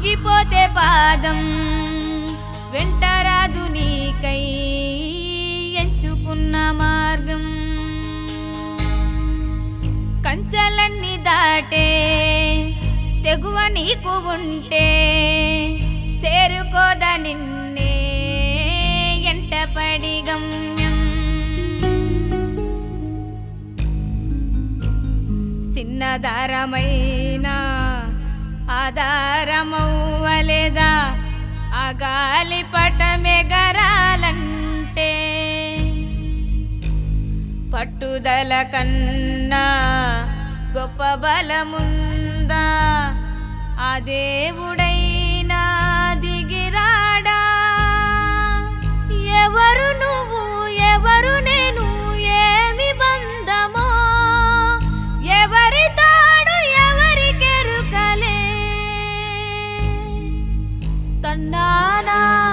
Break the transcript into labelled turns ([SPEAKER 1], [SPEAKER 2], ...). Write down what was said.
[SPEAKER 1] ఆగిపోతే పాదం వెంటరాదు నీకై ఎంచుకున్న మార్గం కంచెలన్నీ దాటే తెగువ నీకు ఉంటే చేరుకోద నిన్నే ఎంటపడి గమ్యం చిన్నదారమైన ఆధారమవ్వలేదా ఆ గాలి పటమెగరాలంటే పట్టుదల కన్నా గొప్ప బలముందా ఆ దేవుడైనా దిగిరాడా ఎవరు నువ్వు ఎవరు నేను ఏమి బంధమో ఎవరి తాడు ఎవరికెరుకలే తన్నానా